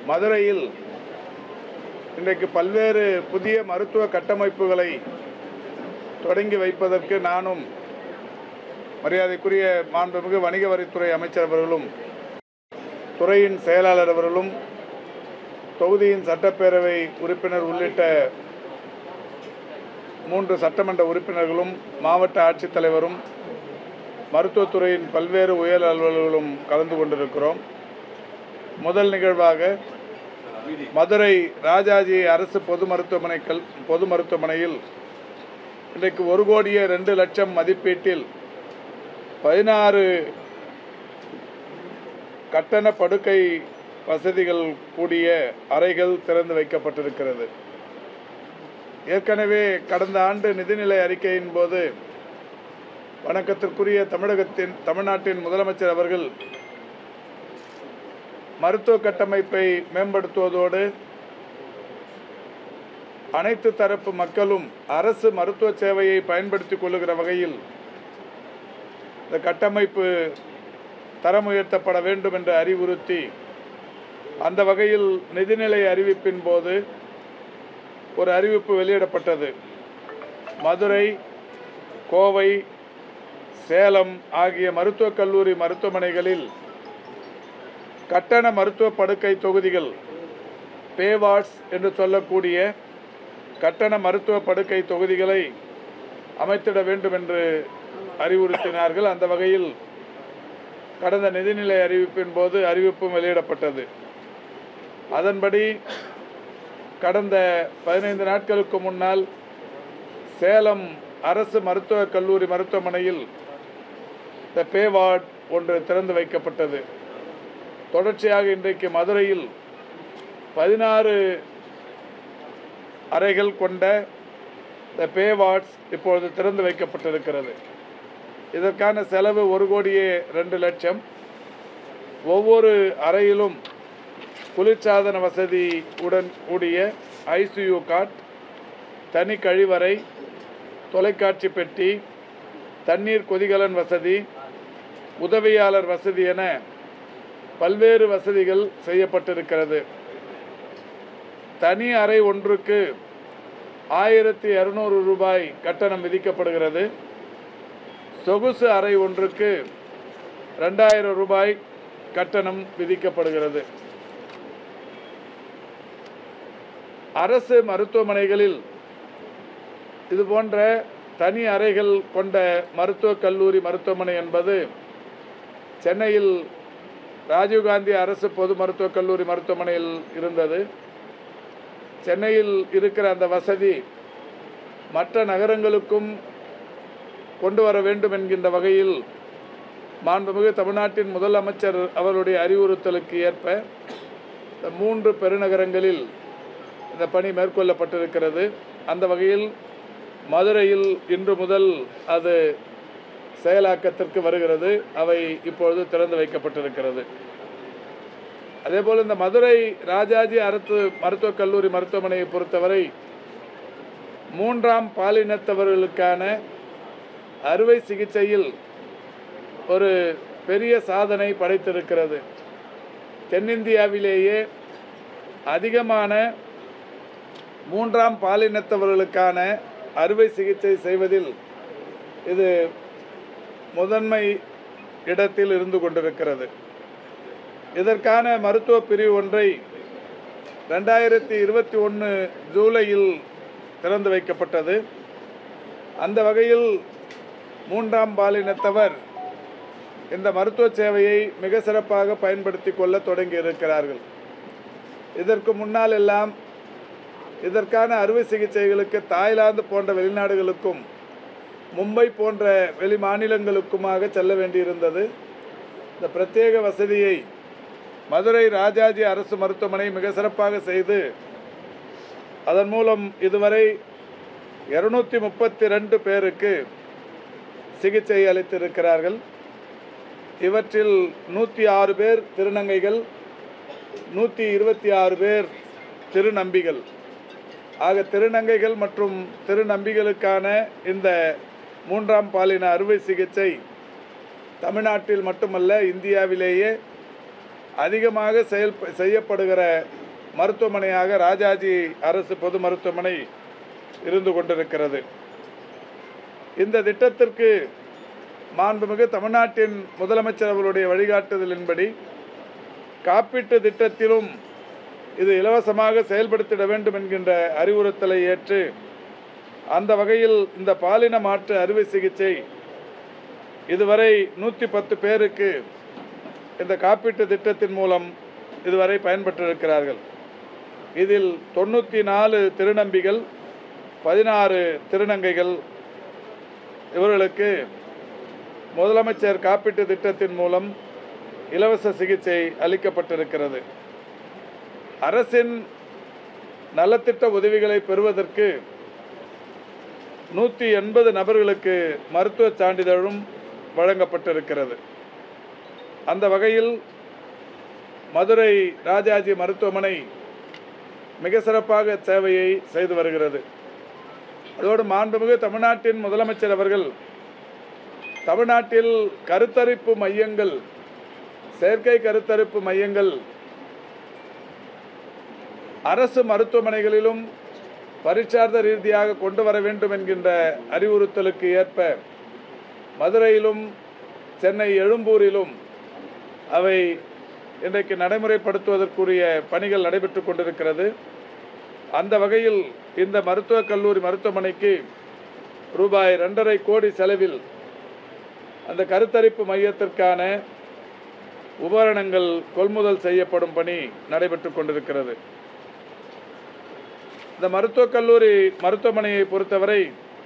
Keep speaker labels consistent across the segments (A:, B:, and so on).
A: மதுரையில் இன்றைக்கு பல்வேறு புதிய மருத்துவ கட்டமைப்புகளை தொடங்கி வைப்பதற்கு நானும் மரியாதைக்குரிய மாண்புமிகு வணிக வரித்துறை அமைச்சர் அவர்களும் துறையின் செயலாளர் அவர்களும் தொகுதியின் சட்டப்பேரவை உறுப்பினர் உள்ளிட்ட மூன்று சட்டமன்ற உறுப்பினர்களும் மாவட்ட ஆட்சித்தலைவரும் மருத்துவத்துறையின் பல்வேறு உயர் அலுவலர்களும் கலந்து கொண்டிருக்கிறோம் முதல் நிகழ்வாக மதுரை ராஜாஜி அரசு பொது மருத்துவமனை கல் பொது மருத்துவமனையில் இன்றைக்கு ஒரு கோடியே ரெண்டு லட்சம் மதிப்பீட்டில் பதினாறு கட்டண படுக்கை வசதிகள் கூடிய அறைகள் திறந்து வைக்கப்பட்டிருக்கிறது ஏற்கனவே கடந்த ஆண்டு நிதிநிலை அறிக்கையின் போது வணக்கத்திற்குரிய தமிழகத்தின் தமிழ்நாட்டின் முதலமைச்சர் அவர்கள் மருத்துவ கட்டமைப்பை மேம்படுத்துவதோடு அனைத்து தரப்பு மக்களும் அரசு மருத்துவ சேவையை பயன்படுத்திக் கொள்ளுகிற வகையில் இந்த கட்டமைப்பு தரம் உயர்த்தப்பட வேண்டும் என்று அறிவுறுத்தி அந்த வகையில் நிதிநிலை அறிவிப்பின் போது ஒரு அறிவிப்பு வெளியிடப்பட்டது மதுரை கோவை சேலம் ஆகிய மருத்துவக் கல்லூரி மருத்துவமனைகளில் கட்டண மருத்துவ படுக்கை தொகுதிகள் பேவார்ட்ஸ் என்று சொல்லக்கூடிய கட்டண மருத்துவ படுக்கை தொகுதிகளை அமைத்திட வேண்டும் என்று அறிவுறுத்தினார்கள் அந்த வகையில் கடந்த நிதிநிலை அறிவிப்பின் போது அறிவிப்பும் வெளியிடப்பட்டது அதன்படி கடந்த பதினைந்து நாட்களுக்கு முன்னால் சேலம் அரசு மருத்துவக் கல்லூரி மருத்துவமனையில் இந்த பே வார்டு ஒன்று திறந்து வைக்கப்பட்டது தொடர்ச்சியாக இன்றைக்கு மதுரையில் பதினாறு அறைகள் கொண்ட இந்த பே வார்ட்ஸ் இப்பொழுது திறந்து வைக்கப்பட்டிருக்கிறது இதற்கான செலவு ஒரு கோடியே ரெண்டு லட்சம் ஒவ்வொரு அறையிலும் குளிர்சாதன வசதி உடன் கூடிய ஐசியூ காட் தனி கழிவறை தொலைக்காட்சி பெட்டி தண்ணீர் கொதிகலன் வசதி உதவியாளர் வசதி என பல்வேறு வசதிகள் செய்யப்பட்டிருக்கிறது தனி அறை ஒன்றுக்கு ஆயிரத்தி இரநூறு ரூபாய் கட்டணம் விதிக்கப்படுகிறது சொகுசு அறை ஒன்றுக்கு ரெண்டாயிரம் ரூபாய் கட்டணம் விதிக்கப்படுகிறது அரசு மருத்துவமனைகளில் இது போன்ற தனி அறைகள் கொண்ட மருத்துவக் கல்லூரி மருத்துவமனை என்பது சென்னையில் ராஜீவ்காந்தி அரசு பொது மருத்துவக் கல்லூரி மருத்துவமனையில் இருந்தது சென்னையில் இருக்கிற அந்த வசதி மற்ற நகரங்களுக்கும் கொண்டு வர வேண்டும் என்கின்ற வகையில் மாண்புமிகு தமிழ்நாட்டின் முதலமைச்சர் அவருடைய அறிவுறுத்தலுக்கு ஏற்ப இந்த மூன்று பெருநகரங்களில் இந்த பணி மேற்கொள்ளப்பட்டிருக்கிறது அந்த வகையில் மதுரையில் இன்று முதல் அது செயலாக்கத்திற்கு வருகிறது அவை இப்பொழுது திறந்து வைக்கப்பட்டிருக்கிறது அதேபோல் இந்த மதுரை ராஜாஜி அரசு மருத்துவக் கல்லூரி மருத்துவமனையை பொறுத்தவரை மூன்றாம் பாலினத்தவர்களுக்கான அறுவை சிகிச்சையில் ஒரு பெரிய சாதனை படைத்திருக்கிறது தென்னிந்தியாவிலேயே அதிகமான மூன்றாம் பாலினத்தவர்களுக்கான அறுவை சிகிச்சை செய்வதில் இது முதன்மை இடத்தில் இருந்து கொண்டிருக்கிறது இதற்கான மருத்துவ பிரிவு ஒன்றை ரெண்டாயிரத்தி இருபத்தி ஒன்று ஜூலையில் திறந்து வைக்கப்பட்டது அந்த வகையில் மூன்றாம் பாலினத்தவர் இந்த மருத்துவ சேவையை மிக சிறப்பாக பயன்படுத்தி கொள்ள தொடங்கி இருக்கிறார்கள் இதற்கு முன்னால் எல்லாம் இதற்கான அறுவை சிகிச்சைகளுக்கு தாய்லாந்து போன்ற வெளிநாடுகளுக்கும் மும்பை போன்ற வெளி மாநிலங்களுக்குமாக செல்ல வேண்டியிருந்தது இந்த பிரத்யேக வசதியை மதுரை ராஜாஜி அரசு மருத்துவமனை மிக சிறப்பாக செய்து அதன் மூலம் இதுவரை இருநூத்தி முப்பத்தி ரெண்டு பேருக்கு சிகிச்சை அளித்திருக்கிறார்கள் இவற்றில் நூற்றி ஆறு பேர் திருநங்கைகள் நூற்றி இருபத்தி ஆறு பேர் திருநம்பிகள் ஆக திருநங்கைகள் மற்றும் திருநம்பிகளுக்கான இந்த மூன்றாம் பாலின அறுவை சிகிச்சை தமிழ்நாட்டில் மட்டுமல்ல இந்தியாவிலேயே அதிகமாக செயல் செய்யப்படுகிற மருத்துவமனையாக ராஜாஜி அரசு பொது மருத்துவமனை இருந்து கொண்டிருக்கிறது இந்த திட்டத்திற்கு மாண்புமிகு தமிழ்நாட்டின் முதலமைச்சர் அவர்களுடைய வழிகாட்டுதலின்படி காப்பீட்டு திட்டத்திலும் இது இலவசமாக செயல்படுத்திட வேண்டும் என்கின்ற அறிவுறுத்தலை ஏற்று அந்த வகையில் இந்த பாலின மாற்று அறுவை சிகிச்சை இதுவரை நூற்றி பத்து பேருக்கு இந்த காப்பீட்டு திட்டத்தின் மூலம் இதுவரை பயன்பெற்றிருக்கிறார்கள் இதில் தொண்ணூற்றி நாலு திருநம்பிகள் பதினாறு திருநங்கைகள் இவர்களுக்கு முதலமைச்சர் காப்பீட்டு திட்டத்தின் மூலம் இலவச சிகிச்சை அளிக்கப்பட்டிருக்கிறது அரசின் நலத்திட்ட உதவிகளை பெறுவதற்கு நூற்றி எண்பது நபர்களுக்கு மருத்துவ சான்றிதழும் வழங்கப்பட்டிருக்கிறது அந்த வகையில் மதுரை ராஜாஜி மருத்துவமனை மிக சிறப்பாக சேவையை செய்து வருகிறது அதோடு மாண்புமிகு தமிழ்நாட்டின் முதலமைச்சர் அவர்கள் தமிழ்நாட்டில் கருத்தரிப்பு மையங்கள் செயற்கை கருத்தரிப்பு மையங்கள் அரசு மருத்துவமனைகளிலும் பரிச்சார்ந்த ரீதியாக கொண்டு வர வேண்டும் என்கின்ற அறிவுறுத்தலுக்கு ஏற்ப மதுரையிலும் சென்னை எழும்பூரிலும் அவை இன்றைக்கு நடைமுறைப்படுத்துவதற்குரிய பணிகள் நடைபெற்று கொண்டிருக்கிறது அந்த வகையில் இந்த மருத்துவக் கல்லூரி மருத்துவமனைக்கு ரூபாய் ரெண்டரை கோடி செலவில் அந்த கருத்தரிப்பு மையத்திற்கான உபகரணங்கள் கொள்முதல் செய்யப்படும் பணி நடைபெற்று கொண்டிருக்கிறது இந்த மருத்துவக் கல்லூரி மருத்துவமனையை பொறுத்தவரை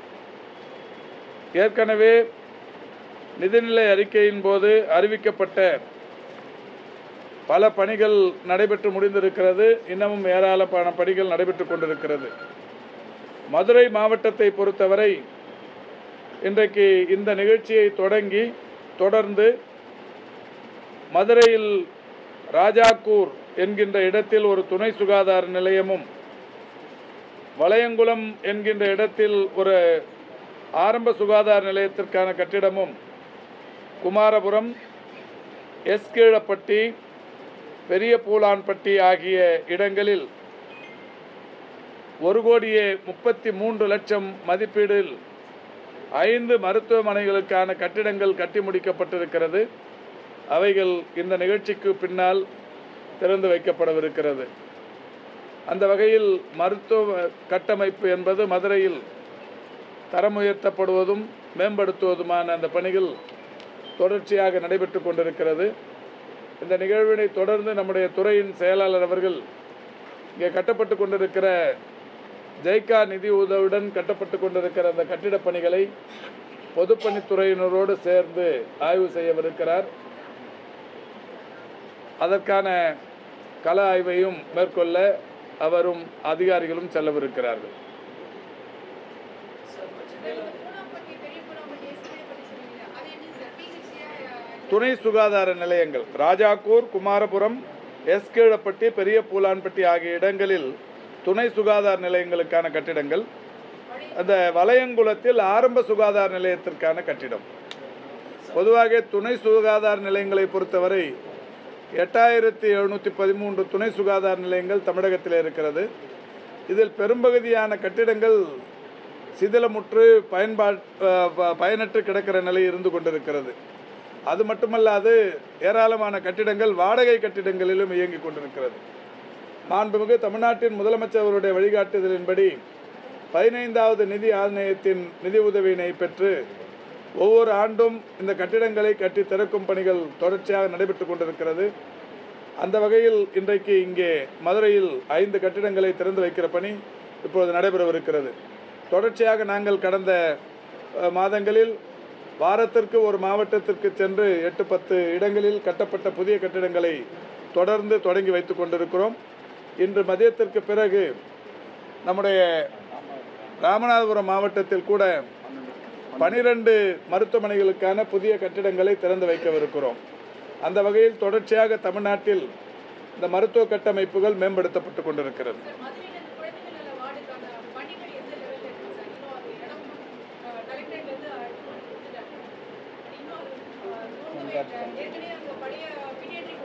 A: ஏற்கனவே நிதிநிலை அறிக்கையின் போது அறிவிக்கப்பட்ட பல பணிகள் நடைபெற்று முடிந்திருக்கிறது இன்னமும் ஏராளமான பணிகள் நடைபெற்று கொண்டிருக்கிறது மதுரை மாவட்டத்தை பொறுத்தவரை இன்றைக்கு இந்த நிகழ்ச்சியை தொடங்கி தொடர்ந்து மதுரையில் ராஜாக்கூர் என்கின்ற இடத்தில் ஒரு துணை சுகாதார நிலையமும் வளையங்குளம் என்கின்ற இடத்தில் ஒரு ஆரம்ப சுகாதார நிலையத்திற்கான கட்டிடமும் குமாரபுரம் எஸ் கீழப்பட்டி பெரிய பூலான்பட்டி ஆகிய இடங்களில் ஒரு கோடியே முப்பத்தி மூன்று லட்சம் மதிப்பீடில் ஐந்து மருத்துவமனைகளுக்கான கட்டிடங்கள் கட்டி முடிக்கப்பட்டிருக்கிறது அவைகள் இந்த நிகழ்ச்சிக்கு பின்னால் திறந்து வைக்கப்படவிருக்கிறது அந்த வகையில் மருத்துவ கட்டமைப்பு என்பது மதுரையில் தரம் உயர்த்தப்படுவதும் மேம்படுத்துவதுமான அந்த பணிகள் தொடர்ச்சியாக நடைபெற்று கொண்டிருக்கிறது இந்த நிகழ்வினை தொடர்ந்து நம்முடைய துறையின் செயலாளர் அவர்கள் இங்கே கட்டப்பட்டு கொண்டிருக்கிற ஜெய்கா நிதி உதவியுடன் கட்டப்பட்டு கொண்டிருக்கிற அந்த கட்டிடப் பணிகளை பொதுப்பணித்துறையினரோடு சேர்ந்து ஆய்வு செய்யவிருக்கிறார் அதற்கான கள ஆய்வையும் மேற்கொள்ள அவரும் அதிகாரிகளும் செல்லவிருக்கிறார்கள்
B: பூனாம்பட்டி பெரிய பூனாம்பட்டி எஸ்பிஐ பற்றி சொன்னீங்க அது என்ன சார் பிஹெச்சியா
A: துணை சுகாதார நிலையங்கள் ராஜாக்கூர் குமாரபுரம் எஸ் கீழப்பட்டி பெரிய பூலான்பட்டி ஆகிய இடங்களில் துணை சுகாதார நிலையங்களுக்கான கட்டிடங்கள் அந்த வளையங்குளத்தில் ஆரம்ப சுகாதார நிலையத்திற்கான கட்டிடம் பொதுவாக துணை சுகாதார நிலையங்களை பொறுத்தவரை எட்டாயிரத்தி எழுநூற்றி பதிமூன்று துணை சுகாதார நிலையங்கள் தமிழகத்தில் இருக்கிறது இதில் பெரும்பகுதியான கட்டிடங்கள் சிதிலமுற்று பயன்பாட் அஹ், ப- பயனற்று கிடக்கிற நிலை இருந்து கொண்டிருக்கிறது அது மட்டுமல்லாது ஏராளமான கட்டிடங்கள் வாடகை கட்டிடங்களிலும் இயங்கிக் கொண்டிருக்கிறது மாண்புமிகு தமிழ்நாட்டின் முதலமைச்சர் அவருடைய வழிகாட்டுதலின்படி பதினைந்தாவது நிதி ஆணையத்தின் நிதி உதவியினை பெற்று ஒவ்வொரு ஆண்டும் இந்த கட்டிடங்களை கட்டி திறக்கும் பணிகள் தொடர்ச்சியாக நடைபெற்று கொண்டிருக்கிறது அந்த வகையில் இன்றைக்கு இங்கே மதுரையில் ஐந்து கட்டிடங்களை திறந்து வைக்கிற பணி இப்பொழுது நடைபெறவிருக்கிறது தொடர்ச்சியாக நாங்கள் கடந்த அஹ், மாதங்களில் வாரத்திற்கு ஒரு மாவட்டத்திற்கு சென்று எட்டு பத்து இடங்களில் கட்டப்பட்ட புதிய கட்டிடங்களை தொடர்ந்து தொடங்கி வைத்து கொண்டிருக்கிறோம் இன்று மதியத்திற்கு பிறகு நம்முடைய ராமநாதபுரம் மாவட்டத்தில் கூட பனிரெண்டு மருத்துவமனைகளுக்கான புதிய கட்டிடங்களை திறந்து வைக்கவிருக்கிறோம் அந்த வகையில் தொடர்ச்சியாக தமிழ்நாட்டில் இந்த மருத்துவ கட்டமைப்புகள் மேம்படுத்தப்பட்டு கொண்டிருக்கிறது
B: சார் மதுரையில் இந்த குழந்தைகள் நல வார்டுக்கான பணிகள் எந்த லெவலில் இருக்கு சார் இன்னும் அது இடம் கலெக்டரேட்லேருந்து இன்னும் அது இன்னும் அது நூறு ஏற்கனவே அங்கே பழைய பீடியாட்ரிக்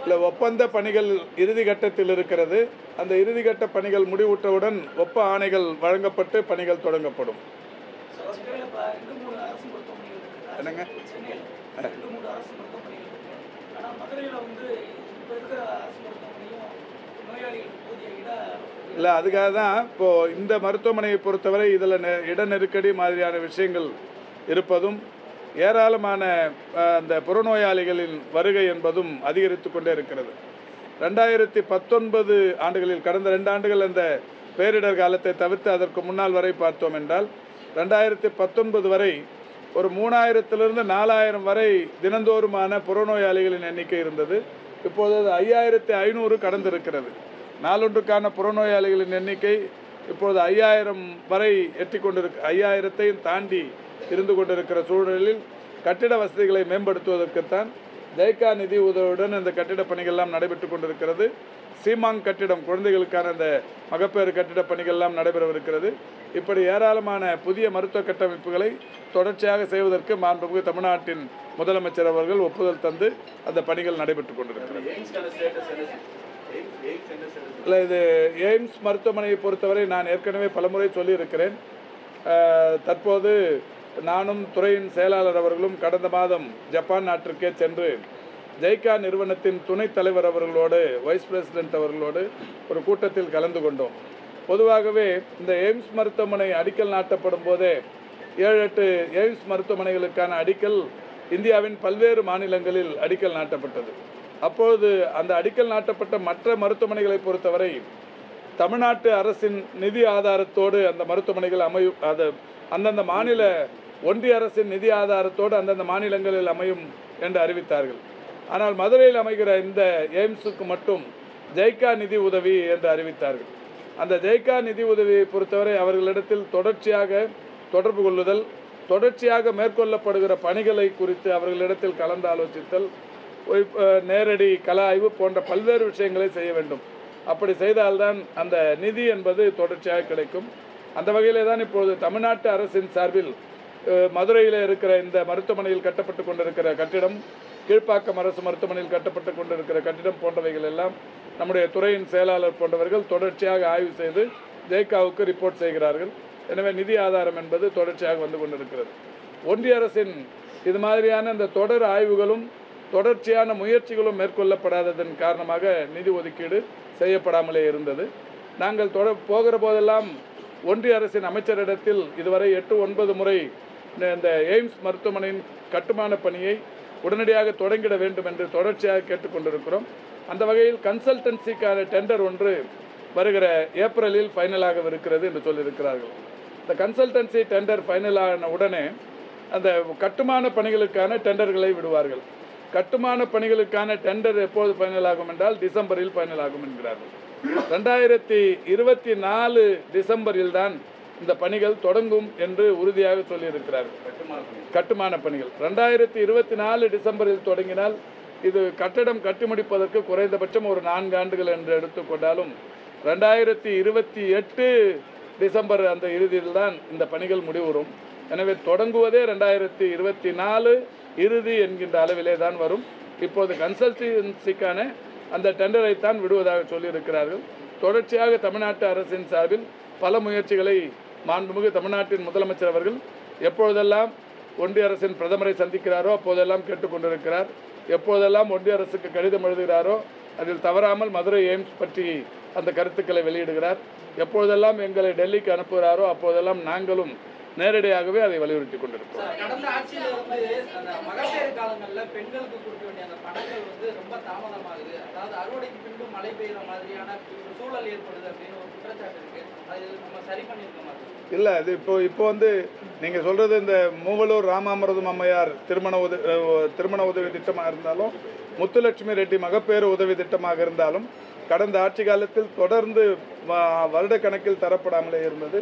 A: இல்லை ஒப்பந்த பணிகள் இறுதி கட்டத்தில் இருக்கிறது அந்த இறுதி கட்ட பணிகள் முடிவுற்றவுடன் ஒப்ப ஆணைகள் வழங்கப்பட்டு பணிகள் தொடங்கப்படும்
C: சென்னையில் இப்போ ரெண்டு மூணு அரசு மருத்துவமனைகள் இருக்கு
A: என்னங்க?
C: சென்னையில் ரெண்டு மூணு அரசு மருத்துவமனைகள் இருக்கு ஆனால் மதுரையில் வந்து இப்போ இருக்கிற அரசு மருத்துவமனையும் நோயாளிகளுக்கு போதிய இட
A: இல்லை அதுக்காக தான் இப்போது இந்த மருத்துவமனையை பொறுத்தவரை இதில் நெ இட நெருக்கடி மாதிரியான விஷயங்கள் இருப்பதும் ஏராளமான அஹ், அந்த புறநோயாளிகளின் வருகை என்பதும் அதிகரித்து கொண்டே இருக்கிறது ரெண்டாயிரத்தி பத்தொன்பது ஆண்டுகளில் கடந்த ரெண்டு ஆண்டுகள் அந்த பேரிடர் காலத்தை தவிர்த்து அதற்கு முன்னால் வரை பார்த்தோம் என்றால் ரெண்டாயிரத்தி பத்தொன்பது வரை ஒரு மூணாயிரத்திலிருந்து நாலாயிரம் வரை தினந்தோறுமான புறநோயாளிகளின் எண்ணிக்கை இருந்தது இப்போது அது ஐயாயிரத்தி ஐநூறு கடந்திருக்கிறது நாளொன்றுக்கான புறநோயாளிகளின் எண்ணிக்கை இப்பொழுது ஐயாயிரம் வரை எட்டி கொண்டிருக்கு ஐயாயிரத்தையும் தாண்டி இருந்து கொண்டிருக்கிற சூழலில் கட்டிட வசதிகளை மேம்படுத்துவதற்குத்தான் ஜெய்கா நிதி உதவியுடன் இந்த கட்டிட பணிகள்லாம் நடைபெற்று கொண்டிருக்கிறது சீமாங் கட்டிடம் குழந்தைகளுக்கான அந்த மகப்பேறு கட்டிட பணிகள்லாம் நடைபெறவிருக்கிறது இப்படி ஏராளமான புதிய மருத்துவ கட்டமைப்புகளை தொடர்ச்சியாக செய்வதற்கு மாண்புமிகு தமிழ்நாட்டின் முதலமைச்சர் அவர்கள் ஒப்புதல் தந்து அந்த பணிகள் நடைபெற்று கொண்டிருக்கிறது இல்லை இது எய்ம்ஸ் மருத்துவமனையை பொறுத்தவரை நான் ஏற்கனவே பலமுறை சொல்லியிருக்கிறேன் அஹ், தற்போது நானும் துறையின் செயலாளர் அவர்களும் கடந்த மாதம் ஜப்பான் நாட்டிற்கே சென்று ஜெய்கா நிறுவனத்தின் துணைத் தலைவர் அவர்களோடு வைஸ் பிரசிடென்ட் அவர்களோடு ஒரு கூட்டத்தில் கலந்து கொண்டோம் பொதுவாகவே இந்த எய்ம்ஸ் மருத்துவமனை அடிக்கல் நாட்டப்படும் போதே ஏழு எட்டு எய்ம்ஸ் மருத்துவமனைகளுக்கான அடிக்கல் இந்தியாவின் பல்வேறு மாநிலங்களில் அடிக்கல் நாட்டப்பட்டது அப்பொழுது அந்த அடிக்கல் நாட்டப்பட்ட மற்ற மருத்துவமனைகளை பொறுத்தவரை தமிழ்நாட்டு அரசின் நிதி ஆதாரத்தோடு அந்த மருத்துவமனைகள் அமையும் அது அந்தந்த மாநில ஒன்றிய அரசின் நிதி ஆதாரத்தோடு அந்தந்த மாநிலங்களில் அமையும் என்று அறிவித்தார்கள் ஆனால் மதுரையில் அமைகிற இந்த எய்ம்ஸுக்கு மட்டும் ஜெய்கா நிதி உதவி என்று அறிவித்தார்கள் அந்த ஜெய்கா நிதி உதவியை பொறுத்தவரை அவர்களிடத்தில் தொடர்ச்சியாக தொடர்பு கொள்ளுதல் தொடர்ச்சியாக மேற்கொள்ளப்படுகிற பணிகளை குறித்து அவர்களிடத்தில் கலந்து ஆலோசித்தல் ஒய்- அஹ் நேரடி கல ஆய்வு போன்ற பல்வேறு விஷயங்களை செய்ய வேண்டும் அப்படி செய்தால்தான் அந்த நிதி என்பது தொடர்ச்சியாக கிடைக்கும் அந்த வகையிலே தான் இப்பொழுது தமிழ்நாட்டு அரசின் சார்பில் அஹ், மதுரையில் இருக்கிற இந்த மருத்துவமனையில் கட்டப்பட்டு கொண்டிருக்கிற கட்டிடம் கீழ்ப்பாக்கம் அரசு மருத்துவமனையில் கட்டப்பட்டு கொண்டிருக்கிற கட்டிடம் போன்றவைகள் எல்லாம் நம்முடைய துறையின் செயலாளர் போன்றவர்கள் தொடர்ச்சியாக ஆய்வு செய்து ஜெய்காவுக்கு ரிப்போர்ட் செய்கிறார்கள் எனவே நிதி ஆதாரம் என்பது தொடர்ச்சியாக வந்து கொண்டிருக்கிறது ஒன்றிய அரசின் இது மாதிரியான இந்த தொடர் ஆய்வுகளும் தொடர்ச்சியான முயற்சிகளும் மேற்கொள்ளப்படாததன் காரணமாக நிதி ஒதுக்கீடு செய்யப்படாமலே இருந்தது நாங்கள் தொட போகிற போதெல்லாம் ஒன்றிய அரசின் அமைச்சரிடத்தில் இதுவரை எட்டு ஒன்பது முறை இந்த- இந்த எய்ம்ஸ் மருத்துவமனையின் கட்டுமான பணியை உடனடியாக தொடங்கிட வேண்டும் என்று தொடர்ச்சியாக கேட்டுக்கொண்டிருக்கிறோம் அந்த வகையில் கன்சல்டன்சிக்கான டெண்டர் ஒன்று வருகிற ஏப்ரலில் ஃபைனலாக இருக்கிறது என்று சொல்லியிருக்கிறார்கள் இந்த கன்சல்டன்சி டெண்டர் ஃபைனலான உடனே அந்த கட்டுமான பணிகளுக்கான டெண்டர்களை விடுவார்கள் கட்டுமான பணிகளுக்கான டெண்டர் எப்போது ஃபைனல் ஆகும் என்றால் டிசம்பரில் ஃபைனல் ஆகும் என்கிறார்கள் ரெண்டாயிரத்தி இருபத்தி நாலு டிசம்பரில் தான் இந்த பணிகள் தொடங்கும் என்று உறுதியாக சொல்லியிருக்கிறார்கள் கட்டுமான பணிகள் ரெண்டாயிரத்தி இருபத்தி நாலு டிசம்பரில் தொடங்கினால் இது கட்டடம் கட்டி முடிப்பதற்கு குறைந்தபட்சம் ஒரு நான்கு ஆண்டுகள் என்று எடுத்துக்கொண்டாலும் ரெண்டாயிரத்தி இருபத்தி எட்டு டிசம்பர் அந்த இறுதியில் தான் இந்த பணிகள் முடிவுறும் எனவே தொடங்குவதே ரெண்டாயிரத்தி இருபத்தி நாலு இறுதி என்கின்ற அளவிலே தான் வரும் இப்போது கன்சல்டன்சிக்கான அந்த டெண்டரை தான் விடுவதாக சொல்லியிருக்கிறார்கள் தொடர்ச்சியாக தமிழ்நாட்டு அரசின் சார்பில் பல முயற்சிகளை மாண்புமிகு தமிழ்நாட்டின் முதலமைச்சர் அவர்கள் எப்பொழுதெல்லாம் ஒன்றிய அரசின் பிரதமரை சந்திக்கிறாரோ அப்போதெல்லாம் கேட்டுக்கொண்டிருக்கிறார் எப்போதெல்லாம் ஒன்றிய அரசுக்கு கடிதம் எழுதுகிறாரோ அதில் தவறாமல் மதுரை எய்ம்ஸ் பற்றி அந்த கருத்துக்களை வெளியிடுகிறார் எப்பொழுதெல்லாம் எங்களை டெல்லிக்கு அனுப்புகிறாரோ அப்போதெல்லாம் நாங்களும் நேரடியாகவே அதை வலியுறுத்தி கொண்டிருக்கிறோம்
D: சார், கடந்த ஆட்சியில வந்து அந்த மகப்பேறு காலங்கள்ல பெண்களுக்கு கொடுக்க வேண்டிய அந்த பணங்கள் வந்து ரொம்ப தாமதமாகுது அதாவது அறுவடைக்கு பின்பு மழை பெய்யுற மாதிரியான ஒரு சூழல் ஏற்படுது அப்படின்னு ஒரு குற்றச்சாட்டு இருக்கு அது நம்ம சரி பண்ணியிருக்க மாட்டோம்
A: இல்லை அது இப்போ இப்போ வந்து நீங்கள் சொல்கிறது இந்த மூவலூர் ராமாமிரதம் அம்மையார் திருமண உத அஹ் திருமண உதவி திட்டமாக இருந்தாலும் முத்துலட்சுமி ரெட்டி மகப்பேறு உதவி திட்டமாக இருந்தாலும் கடந்த ஆட்சி காலத்தில் தொடர்ந்து வ- வருடக்கணக்கில் தரப்படாமலே இருந்தது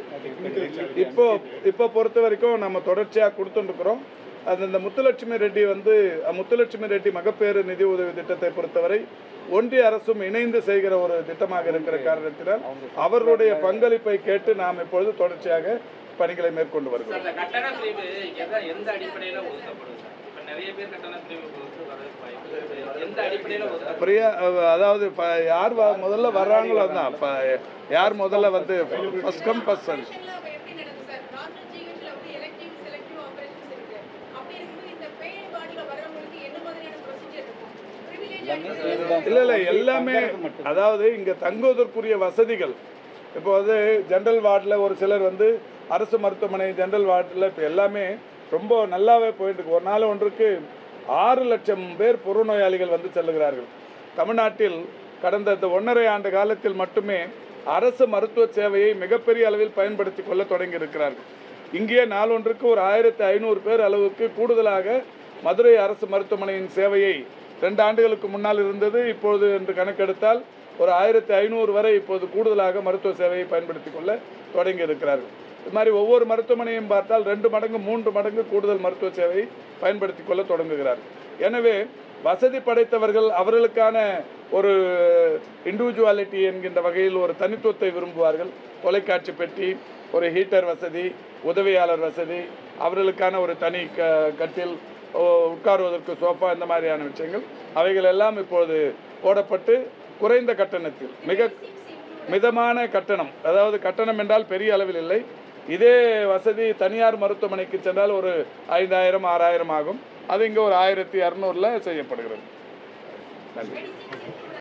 A: இப்போ இப்போ பொறுத்த வரைக்கும் நம்ம தொடர்ச்சியாக கொடுத்துட்டுருக்குறோம் அது இந்த முத்துலட்சுமி ரெட்டி வந்து அஹ் முத்துலட்சுமி ரெட்டி மகப்பேறு நிதி உதவி திட்டத்தை பொறுத்தவரை ஒன்றிய அரசும் இணைந்து செய்கிற ஒரு திட்டமாக இருக்கிற காரணத்தினால் அவர்களுடைய பங்களிப்பை கேட்டு நாம் இப்பொழுது தொடர்ச்சியாக பணிகளை மேற்கொண்டு வருகிறோம்
E: அந்த கட்டண பிரிவு எதை எந்த அடிப்படையில் ஒதுக்கப்படுது சார் இப்போ நிறைய பேர் கட்டண பிரிவு கொடுத்து
D: வர்றதுக்கு வாய்ப்பு இருக்கு. எந்த அடிப்படையில ஒரு
A: பிரியா அஹ், அதாவது ப- யார் வ- முதல்ல வர்றாங்களோ தான் ப- யார் முதல்ல வந்து ஃபர்ஸ்ட் கம் ஃபர்ஸ்ட் சர்வ்
B: ஆபரேஷன்ல எப்படி நடக்குது சார் நார்மல் ஜிஹெச்ல வந்து எலெக்டிவ் செலக்டிவ் ஆபரேஷன்ஸ் இருக்கு அப்படி இருக்கும்போது இந்த பேய் வார்டுல வரவங்களுக்கு என்ன மாதிரியான ப்ரொசீஜர் இருக்கும் ப்ரிவிலேஜ்
A: இல்லை இல்லை எல்லாமே அதாவது இங்கே தங்குவதற்குரிய வசதிகள் இப்போ வந்து ஜென்ரல் வார்டில் ஒரு சிலர் வந்து அரசு மருத்துவமனை ஜென்ரல் வார்டில் இப்போ எல்லாமே ரொம்ப நல்லாவே போயிட்டு இருக்கு ஒரு நாள் ஒன்றுக்கு ஆறு லட்சம் பேர் புறநோயாளிகள் வந்து செல்லுகிறார்கள் தமிழ்நாட்டில் கடந்த இந்த ஒன்றரை ஆண்டு காலத்தில் மட்டுமே அரசு மருத்துவ சேவையை மிகப்பெரிய அளவில் பயன்படுத்தி கொள்ள தொடங்கி இருக்கிறார்கள் இங்கே நாளொன்றுக்கு ஒரு ஆயிரத்தி ஐநூறு பேர் அளவுக்கு கூடுதலாக மதுரை அரசு மருத்துவமனையின் சேவையை ரெண்டு ஆண்டுகளுக்கு முன்னால் இருந்தது இப்பொழுது என்று கணக்கெடுத்தால் ஒரு ஆயிரத்தி ஐநூறு வரை இப்போது கூடுதலாக மருத்துவ சேவையை பயன்படுத்தி கொள்ள தொடங்கி இருக்கிறார்கள் இது மாதிரி ஒவ்வொரு மருத்துவமனையும் பார்த்தால் ரெண்டு மடங்கு மூன்று மடங்கு கூடுதல் மருத்துவ சேவையை பயன்படுத்தி கொள்ள தொடங்குகிறார்கள் எனவே வசதி படைத்தவர்கள் அவர்களுக்கான ஒரு இண்டிவிஜுவாலிட்டி என்கின்ற வகையில் ஒரு தனித்துவத்தை விரும்புவார்கள் தொலைக்காட்சி பெட்டி ஒரு ஹீட்டர் வசதி உதவியாளர் வசதி அவர்களுக்கான ஒரு தனி க கட்டில் ஓ, உட்காருவதற்கு சோஃபா இந்த மாதிரியான விஷயங்கள் அவைகள் எல்லாம் இப்பொழுது போடப்பட்டு குறைந்த கட்டணத்தில் மிக மிதமான கட்டணம் அதாவது கட்டணம் என்றால் பெரிய அளவில் இல்லை இதே வசதி தனியார் மருத்துவமனைக்கு சென்றால் ஒரு ஐந்தாயிரம் ஆறாயிரம் ஆகும் அது இங்கே ஒரு ஆயிரத்தி இரநூறுல செய்யப்படுகிறது நன்றி
B: மெடிசின்ஸ்